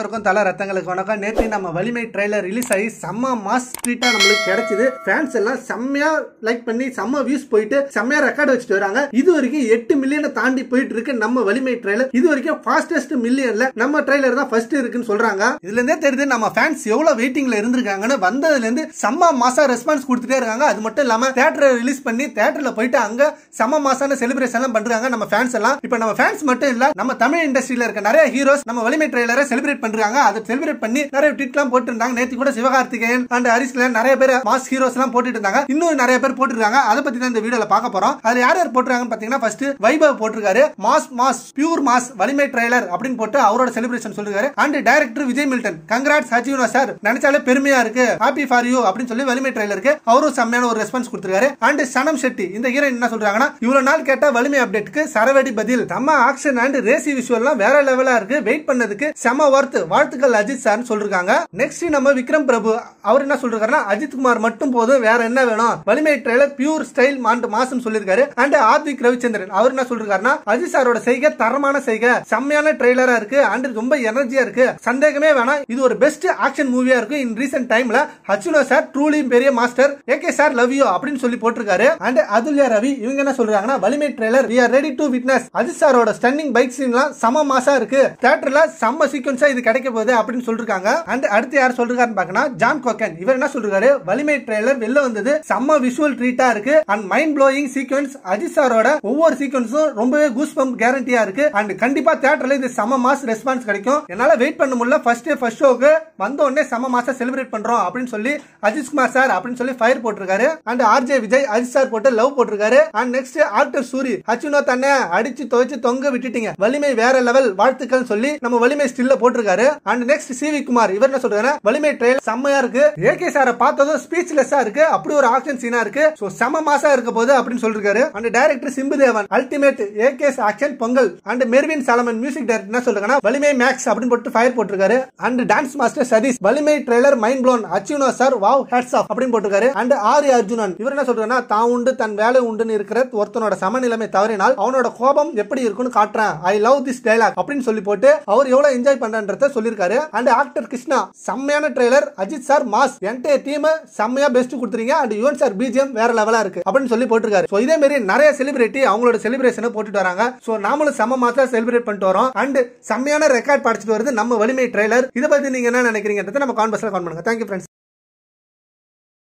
எல்லாருக்கும் தல ரத்தங்களுக்கு வணக்கம் நேற்று நம்ம வலிமை ட்ரைலர் ரிலீஸ் ஆகி செம்ம மாஸ் ட்ரீட்டா நம்மளுக்கு கிடைச்சது ஃபேன்ஸ் எல்லாம் செம்மையா லைக் பண்ணி செம்ம வியூஸ் போயிட்டு செம்மையா ரெக்கார்ட் வச்சுட்டு வராங்க இது வரைக்கும் எட்டு மில்லியனை தாண்டி போயிட்டு இருக்கு நம்ம வலிமை ட்ரைலர் இது வரைக்கும் ஃபாஸ்டஸ்ட் மில்லியன்ல நம்ம ட்ரைலர் தான் ஃபர்ஸ்ட் இருக்குன்னு சொல்றாங்க இதுல இருந்தே தெரியுது நம்ம ஃபேன்ஸ் எவ்வளவு வெயிட்டிங்ல இருந்திருக்காங்கன்னு வந்ததுல இருந்து செம்ம மாசா ரெஸ்பான்ஸ் கொடுத்துட்டே இருக்காங்க அது மட்டும் இல்லாம தியேட்டர் ரிலீஸ் பண்ணி தியேட்டர்ல போயிட்டு அங்க செம்ம மாசான செலிப்ரேஷன் எல்லாம் பண்றாங்க நம்ம ஃபேன்ஸ் எல்லாம் இப்ப நம்ம ஃபேன்ஸ் மட்டும் இல்ல நம்ம தமிழ் இண்டஸ்ட்ரியில இருக்க நிறைய ஹீரோஸ் நம்ம வலிமை ட்ரெய்லரை செலிப்ரேட் பண்றாங்க அதை செலிப்ரேட் பண்ணி நிறைய ட்வீட் எல்லாம் போட்டு இருந்தாங்க நேத்து கூட சிவகார்த்திகேயன் அண்ட் ஹரிஸ்ல நிறைய பேர் மாஸ் ஹீரோஸ் எல்லாம் போட்டுட்டு இருந்தாங்க இன்னும் நிறைய பேர் போட்டுருக்காங்க அதை பத்தி தான் இந்த வீடியோல பார்க்க போறோம் அதுல யார் யார் போட்டுருக்காங்கன்னு பாத்தீங்கன்னா ஃபர்ஸ்ட் வைபவ் போட்டிருக்காரு mass mass pure mass Valimai trailer அப்படின்னு போட்டு அவரோட செலிப்ரேஷன் சொல்லிருக்காரு and director Vijay Milton congrats ஹச்சியூனா சார் நினைச்சாலே பெருமையா இருக்கு ஹாப்பி ஃபார் யூ அப்படின்னு சொல்லி வலிமை ட்ரெய்லருக்கு அவரும் செம்மையான ஒரு ரெஸ்பான்ஸ் கொடுத்திருக்காரு அண்ட் சனம் ஷெட்டி இந்த ஹீரோயின் என்ன சொல்றாங்கன்னா இவ்வளவு நாள் கேட்ட வலிமை அப்டேட்க்கு சரவடி பதில் செம்ம ஆக்ஷன் அண்ட் ரேசி விஷுவல்லாம் வேற லெவலா இருக்கு வெயிட் பண்ணதுக்கு செம ஒர்த் வாழ்த்துக்கள் அஜித் சார்னு சொல்றாங்க நெக்ஸ்ட் நம்ம விக்ரம் பிரபு அவர் என்ன சொல்றாருன்னா அஜித் குமார் மட்டும் போதும் வேற என்ன வேணும் வலிமை ட்ரெய்லர் பியூர் ஸ்டைல் மாண்ட் மாசம் சொல்லிருக்காரு அண்ட் ஆத்விக் ரவிச்சந்திரன் அவர் என்ன சொல்றாருன்னா அஜித் சாரோட செய்கை தரமான செய்கை செம்மையான ட்ரெய்லரா இருக்கு அண்ட் ரொம்ப எனர்ஜியா இருக்கு சந்தேகமே வேணாம் இது ஒரு பெஸ்ட் ஆக்ஷன் மூவியா இருக்கு இன் ரீசென்ட் டைம்ல அச்சுனோ சார் ட்ரூலி பெரிய master AK sir love you அப்படின்னு சொல்லி போட்டிருக்காரு அண்ட் அதுல்யா ரவி இவங்க என்ன சொல்றாங்கன்னா Valimai trailer we are ready to witness Ajith சாரோட ஸ்டன்னிங் பைக் சீன்லாம் செம மாசா இருக்கு தியேட்டர்ல செம்ம சீக்வன்ஸா இது கிடைக்க போகுது அப்படின்னு சொல்லிருக்காங்க அண்ட் அடுத்து யார் சொல்றாருன்னு பாக்கனா ஜான் கோக்கன் இவர் என்ன சொல்றாரு வலிமை ட்ரெய்லர் வெளில வந்தது செம்ம விஷுவல் ட்ரீட்டா இருக்கு and mind blowing sequence Ajith சாரோட ஒவ்வொரு சீக்வன்ஸும் ரொம்பவே கூஸ் பம்ப் கேரண்டியா இருக்கு அண்ட் கண்டிப்பா தியேட்டர்ல இது செம மாஸ் ரெஸ்பான்ஸ் கிடைக்கும் என்னால வெயிட் பண்ண முடியல ஃபர்ஸ்ட் டே ஃபர்ஸ்ட் ஷோக்கு வந்த உடனே செம மாசா செலிப்ரேட் பண்றோம் அப்படின்னு சொல்லி அஜித் குமார் சார் அப்படின்னு சொல்லி ஃபயர் போட்டிருக்காரு and RJ Vijay Ajith sir போட்டு லவ் போட்டிருக்காரு அண்ட் நெக்ஸ்ட் ஆக்டர் சூரி ஹச்சுனோ தன்னை அடிச்சு துவைச்சு தொங்க விட்டுட்டீங்க வலிமை வேற லெவல் வாழ்த்துக்கள் சொல்லி நம்ம வலிமை ஸ்டில்ல போட்டிருக்காரு and next C V Kumar இவர் என்ன சொல்றாரு வலிமை ட்ரெயில் செம்மையா இருக்கு ஏகே சாரை பார்த்ததும் ஸ்பீச்லெஸ்ஸா இருக்கு அப்படி ஒரு ஆக்ஷன் சீனா இருக்கு சோ செம மாசா இருக்க போது அப்படின்னு சொல்லிருக்காரு and director Chimbu Deven ultimate AK's action Pongal and Mervin Solomon music director என்ன சொல்றாங்கன்னா வலிமை மேக்ஸ் அப்படின்னு போட்டு ஃபயர் போட்டிருக்காரு and dance master Sathish Valimai trailer mind blown அச்சுனோ சார் வாவ் ஹேட்ஸ் ஆஃப் அப்படின்னு போட்டிருக்காரு அண்ட் ஆரி அர்ஜுனன் இவர் என்ன சொல்றாருன்னா தான் உண்டு தன் வேலை உண்டுன்னு இருக்கிற ஒருத்தனோட சமநிலைமை தவறினால் அவனோட கோபம் எப்படி இருக்குன்னு காட்டுறேன் ஐ லவ் திஸ் டைலாக் அப்படின்னு சொல்லி போட்டு அவர் எவ்வளவு என்ஜாய் பண்றன்றத சொல்லிருக்காரு அண்ட் ஆக்டர் கிருஷ்ணா செம்மையான ட்ரெய்லர் அஜித் சார் மாஸ் என்டைய டீம் செம்மையா பெஸ்ட் கொடுத்துறீங்க அண்ட் யுவன் சார் பிஜிஎம் வேற லெவலா இருக்கு அப்படின்னு சொல்லி போட்டிருக்காரு சோ இதே மாதிரி நிறைய செலிபிரிட்டி அவங்களோட செலிப்ரேஷனை போட்டுட்டு வராங்க சோ நாமளும் செம்ம மாசா செலிப்ரேட் பண்ணிட்டு வரோம் அண்ட் செம்மையான ரெக்கார்ட் படிச்சுட்டு வருது நம்ம வலிமை ட்ரெய்லர் இதை பத்தி நீங்க என்ன நினைக்கிறீங்கன்றத நம்ம கான்பர்ஸ்ல கான் பண்ணுங்க தேங்க்யூ ஃப்ரெண்ட்ஸ்